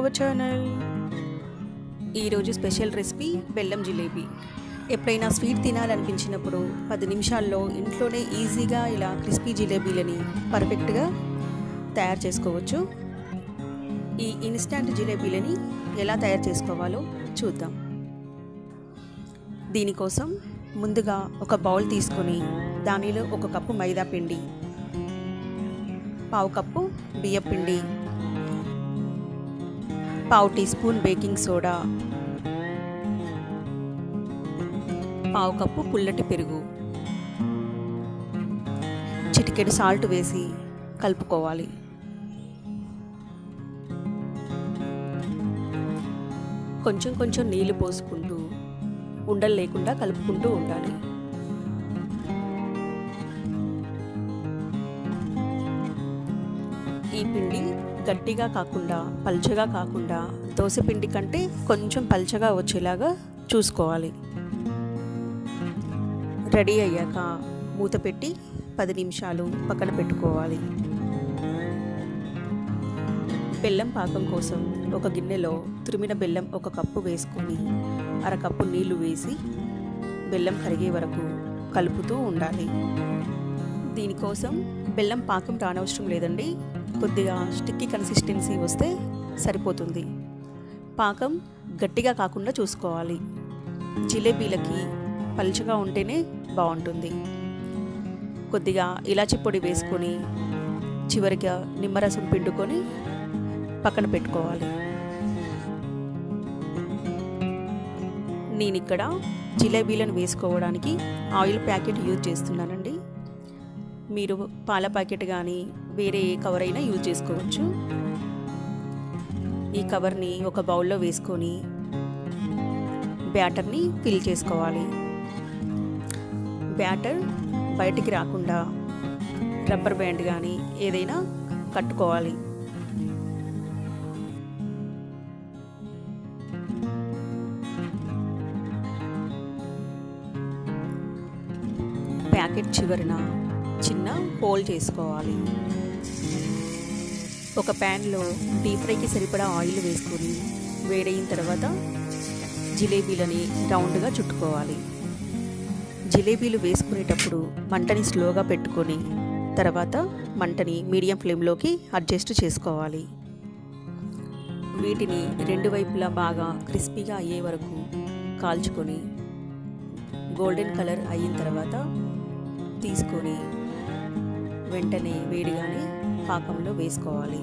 hour channel ఈరోజు special recipe బెల్లం జిలేబీ ఎప్పుడైనా స్వీట్ తినాలనిపించినప్పుడు పది నిమిషాల్లో ఇంట్లోనే ఈజీగా ఇలా క్రిస్పీ జిలేబీలని పర్ఫెక్ట్గా తయారు చేసుకోవచ్చు ఈ ఇన్స్టాంట్ జిలేబీలని ఎలా తయారు చేసుకోవాలో చూద్దాం దీనికోసం ముందుగా ఒక బౌల్ తీసుకొని దానిలో ఒక కప్పు మైదా పిండి పావు కప్పు బియ్యం పిండి పావు టీ స్పూన్ బేకింగ్ సోడా పావు కప్పు పుల్లటి పెరుగు చిటికెడు సాల్ట్ వేసి కలుపుకోవాలి కొంచెం కొంచెం నీళ్లు పోసుకుంటూ ఉండలు లేకుండా కలుపుకుంటూ ఉండాలి ఈ పిండి గట్టిగా కాకుండా పల్చగా కాకుండా దోశ పిండి కంటే కొంచెం పల్చగా వచ్చేలాగా చూసుకోవాలి రెడీ అయ్యాక మూత పెట్టి పది నిమిషాలు పక్కన పెట్టుకోవాలి బెల్లం పాకం కోసం ఒక గిన్నెలో తురిమిన బెల్లం ఒక కప్పు వేసుకొని అరకప్పు నీళ్లు వేసి బెల్లం కరిగే వరకు కలుపుతూ ఉండాలి దీనికోసం బెల్లం పాకం రానవసరం లేదండి కొద్దిగా స్టిక్కీ కన్సిస్టెన్సీ వస్తే సరిపోతుంది పాకం గట్టిగా కాకుండా చూసుకోవాలి జిలేబీలకి పలుచగా ఉంటేనే బాగుంటుంది కొద్దిగా ఇలాచి పొడి వేసుకొని చివరిగా నిమ్మరసం పిండుకొని పక్కన పెట్టుకోవాలి నేను ఇక్కడ జిలేబీలను వేసుకోవడానికి ఆయిల్ ప్యాకెట్ యూజ్ చేస్తున్నానండి మీరు పాల ప్యాకెట్ కానీ వేరే ఏ కవర్ అయినా యూజ్ చేసుకోవచ్చు ఈ కవర్ని ఒక బౌల్లో వేసుకొని బ్యాటర్ని ఫిల్ చేసుకోవాలి బ్యాటర్ బయటికి రాకుండా రబ్బర్ బ్యాండ్ కానీ ఏదైనా కట్టుకోవాలి ప్యాకెట్ చివరన చిన్న హోల్ చేసుకోవాలి ఒక ప్యాన్లో డీప్ ఫ్రైకి సరిపడా ఆయిల్ వేసుకొని వేడైన తర్వాత జిలేబీలని రౌండ్గా చుట్టుకోవాలి జిలేబీలు వేసుకునేటప్పుడు మంటని స్లోగా పెట్టుకొని తర్వాత మంటని మీడియం ఫ్లేమ్లోకి అడ్జస్ట్ చేసుకోవాలి వీటిని రెండు వైపులా బాగా క్రిస్పీగా అయ్యే వరకు కాల్చుకొని గోల్డెన్ కలర్ అయిన తర్వాత తీసుకొని వెంటనే వేడిగానే పాకంలో వేసుకోవాలి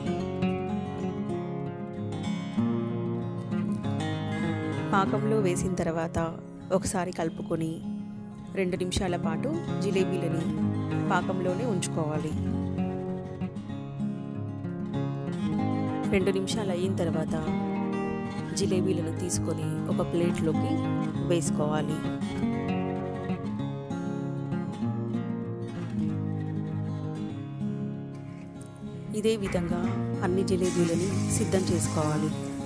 పాకంలో వేసిన తర్వాత ఒకసారి కలుపుకొని రెండు నిమిషాల పాటు జిలేబీలని పాకంలోనే ఉంచుకోవాలి రెండు నిమిషాలు అయిన తర్వాత జిలేబీలను తీసుకొని ఒక ప్లేట్లోకి వేసుకోవాలి ఇదే విధంగా అన్ని జిలేబీలని సిద్ధం చేసుకోవాలి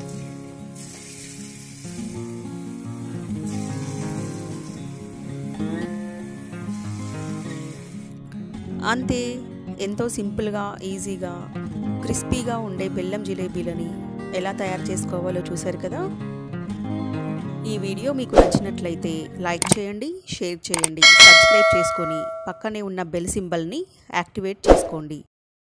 అంతే ఎంతో సింపుల్గా ఈజీగా క్రిస్పీగా ఉండే బెల్లం జిలేబీలని ఎలా తయారు చేసుకోవాలో చూశారు కదా ఈ వీడియో మీకు నచ్చినట్లయితే లైక్ చేయండి షేర్ చేయండి సబ్స్క్రైబ్ చేసుకొని పక్కనే ఉన్న బెల్ సింబల్ని యాక్టివేట్ చేసుకోండి